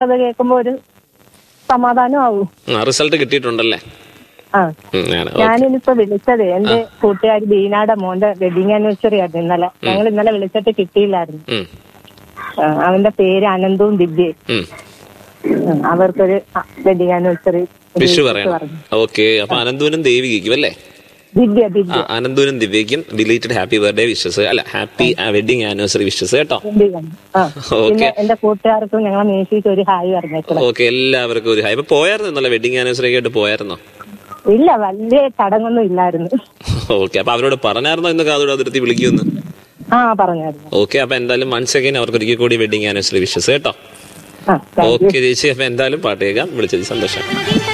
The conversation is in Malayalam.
അത് കേൾക്കുമ്പോ ഒരു സമാധാനം ആവും റിസൾട്ട് കിട്ടിയിട്ടുണ്ടല്ലേ ആ ഉം, ആണ്. ഞാനിപ്പോ വിളിച്ചത് എന്റെ കൂട്ടുകാരി ബീനാടെ മോന്റെ വെഡിങ് ആനിവേഴ്സറി ആയിരുന്നു ഇന്നലെ ഞങ്ങൾ ഇന്നലെ വിളിച്ചിട്ട് കിട്ടിയില്ലായിരുന്നു ഉം, ആ, അവന്റെ പേര് അനന്തവും ദിവ്യയും ഉം. ഉം, അവർക്കൊരു വെഡിങ് ആനിവേഴ്സറി വിഷു പറയണം ഓക്കെ അപ്പൊ അനന്തുവിനും ദേവികയ്ക്കും അല്ലേ ദിവ്യ ആ ദിവ്യ അനന്തുവിനും ദിവ്യയ്ക്കും ഡിലീറ്റഡ് ഹാപ്പി ബർത്ത്ഡേ വിഷസ് അല്ല ഹാപ്പി വെഡിങ് ആനിവേഴ്സറി വിഷസ് കേട്ടോ ദിവ്യ. ആ പിന്നെ എന്റെ കൂട്ടുകാർക്കും ഞങ്ങളെ മേശിക്ക് ഒരു ഹായ് പറഞ്ഞേക്കണം ഓക്കെ എല്ലാവർക്കും ഒരു ഹായ് ഇപ്പൊ പോയായിരുന്നു ഇന്നലെ വെഡിങ് ആനിവേഴ്സറി ഒക്കെ ആയിട്ട് പോയായിരുന്നോ ഇല്ല വലിയ ചടങ്ങൊന്നും ഇല്ലായിരുന്നു ഓക്കെ അപ്പൊ അവരോട് പറഞ്ഞായിരുന്നോ ഇന്ന് കാതോട് അതിർത്തി വിളിക്കുമെന്ന് ആ പറഞ്ഞായിരുന്നു ഓക്കെ അപ്പൊ എന്തായാലും വൺ സെക്കൻഡ് അവർക്ക് ഒരിക്കൽ കൂടി വെഡിങ് ആനിവേഴ്സറി വിഷസ് കേട്ടോ ആ താങ്ക് യു ഓക്കെ ചേച്ചി അപ്പൊ എന്തായാലും പാട്ട് കേൾക്കാം വിളിച്ചത് സന്തോഷം